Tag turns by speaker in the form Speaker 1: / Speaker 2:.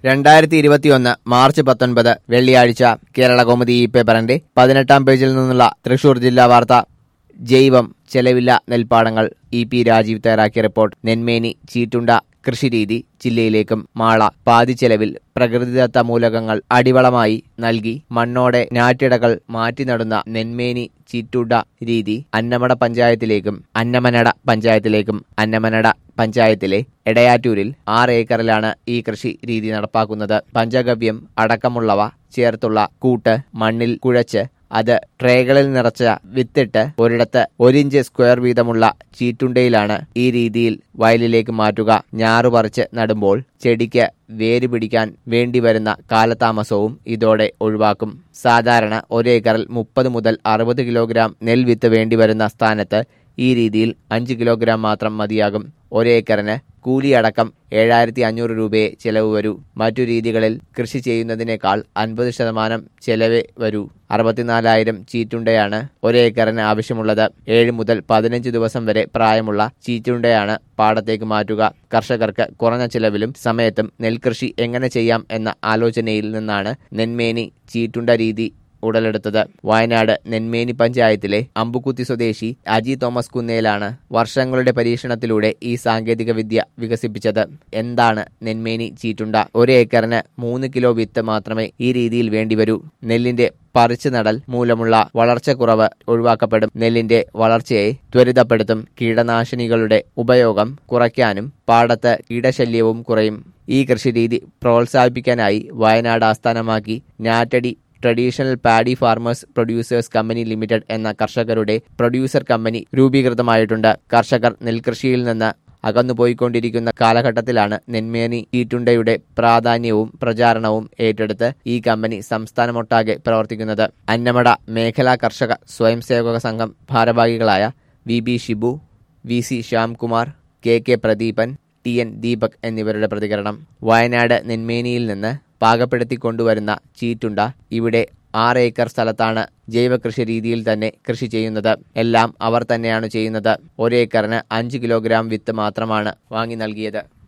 Speaker 1: രണ്ടായിരത്തി ഇരുപത്തിയൊന്ന് മാർച്ച് പത്തൊൻപത് വെള്ളിയാഴ്ച കേരള കൗമുദി ഈ പേപ്പറിന്റെ പതിനെട്ടാം പേജിൽ നിന്നുള്ള തൃശൂർ ജില്ലാ വാർത്ത ജൈവം ചെലവില്ല നെൽപ്പാടങ്ങൾ ഇ പി രാജീവ് തയ്യാറാക്കിയ റിപ്പോർട്ട് നെന്മേനി ചീറ്റുണ്ട കൃഷിരീതി ജില്ലയിലേക്കും മാള പാതി ചെലവിൽ പ്രകൃതിദത്ത മൂലകങ്ങൾ അടിവളമായി നൽകി മണ്ണോടെ ഞാറ്റിടകൾ മാറ്റി നടുന്ന നെന്മേനി ചീറ്റുണ്ട രീതി അന്നമട പഞ്ചായത്തിലേക്കും അന്നമനട പഞ്ചായത്തിലേക്കും അന്നമനട പഞ്ചായത്തിലെ എടയാറ്റൂരിൽ ആറ് ഏക്കറിലാണ് ഈ കൃഷി രീതി നടപ്പാക്കുന്നത് പഞ്ചഗവ്യം അടക്കമുള്ളവ ചേർത്തുള്ള കൂട്ട് മണ്ണിൽ കുഴച്ച് അത് ട്രേകളിൽ നിറച്ച വിത്തിട്ട് ഒരിടത്ത് ഒരിഞ്ച് സ്ക്വയർ വീതമുള്ള ചീറ്റുണ്ടയിലാണ് ഈ രീതിയിൽ വയലിലേക്ക് മാറ്റുക ഞാറു പറിച്ച് നടുമ്പോൾ ചെടിക്ക് വേര് പിടിക്കാൻ വേണ്ടിവരുന്ന കാലതാമസവും ഇതോടെ ഒഴിവാക്കും സാധാരണ ഒരേക്കറിൽ മുപ്പത് മുതൽ അറുപത് കിലോഗ്രാം നെൽവിത്ത് വേണ്ടിവരുന്ന സ്ഥാനത്ത് ഈ രീതിയിൽ അഞ്ച് കിലോഗ്രാം മാത്രം മതിയാകും ഒരേക്കറിന് കൂലിയടക്കം ഏഴായിരത്തി അഞ്ഞൂറ് രൂപയെ ചെലവ് വരൂ മറ്റു രീതികളിൽ കൃഷി ചെയ്യുന്നതിനേക്കാൾ അൻപത് ശതമാനം ചെലവേ വരൂ അറുപത്തിനാലായിരം ചീറ്റുണ്ടയാണ് ഒരേക്കറിന് ആവശ്യമുള്ളത് ഏഴ് മുതൽ പതിനഞ്ച് ദിവസം വരെ പ്രായമുള്ള ചീറ്റുണ്ടയാണ് പാടത്തേക്ക് മാറ്റുക കർഷകർക്ക് കുറഞ്ഞ ചിലവിലും സമയത്തും നെൽകൃഷി എങ്ങനെ ചെയ്യാം എന്ന ആലോചനയിൽ നിന്നാണ് നെന്മേനി ചീറ്റുണ്ട രീതി ഉടലെടുത്തത് വയനാട് നെന്മേനി പഞ്ചായത്തിലെ അമ്പുക്കുത്തി സ്വദേശി അജി തോമസ് കുന്നേലാണ് വർഷങ്ങളുടെ പരീക്ഷണത്തിലൂടെ ഈ സാങ്കേതിക വിദ്യ വികസിപ്പിച്ചത് എന്താണ് നെന്മേനി ചീറ്റുണ്ട ഒരു ഏക്കറിന് മൂന്ന് കിലോ വിത്ത് മാത്രമേ ഈ രീതിയിൽ വേണ്ടിവരൂ നെല്ലിന്റെ പറിച്ചു നടൽ മൂലമുള്ള വളർച്ചക്കുറവ് ഒഴിവാക്കപ്പെടും നെല്ലിന്റെ വളർച്ചയെ ത്വരിതപ്പെടുത്തും കീടനാശിനികളുടെ ഉപയോഗം കുറയ്ക്കാനും പാടത്ത് കീടശല്യവും കുറയും ഈ കൃഷിരീതി പ്രോത്സാഹിപ്പിക്കാനായി വയനാട് ആസ്ഥാനമാക്കി Njattadi traditional paddy farmers producers company limited എന്ന കർഷകരുടെ പ്രൊഡ്യൂസർ കമ്പനി രൂപീകൃതമായിട്ടുണ്ട് കർഷകർ നെൽകൃഷിയിൽ നിന്ന് അകന്നുപോയിക്കൊണ്ടിരിക്കുന്ന കാലഘട്ടത്തിലാണ് നെന്മേനി ഈറ്റുണ്ടയുടെ പ്രാധാന്യവും പ്രചാരണവും ഏറ്റെടുത്ത് ഈ കമ്പനി സംസ്ഥാനമൊട്ടാകെ പ്രവർത്തിക്കുന്നത് അന്നമട മേഖലാ കർഷക സ്വയം സേവക സംഘം ഭാരവാഹികളായ V B Shibu V C Shyamkumar K K Pradeepan T N Deepak എന്നിവരുടെ പ്രതികരണം വയനാട് നെന്മേനിയിൽ നിന്ന് പാകപ്പെടുത്തി കൊണ്ടുവരുന്ന ചീറ്റുണ്ട ഇവിടെ ആറ് ഏക്കർ സ്ഥലത്താണ് ജൈവ കൃഷി രീതിയിൽ തന്നെ കൃഷി ചെയ്യുന്നത് എല്ലാം അവർ തന്നെയാണ് ചെയ്യുന്നത് ഒരേക്കറിന് അഞ്ച് കിലോഗ്രാം വിത്ത് മാത്രമാണ് വാങ്ങി നൽകിയത്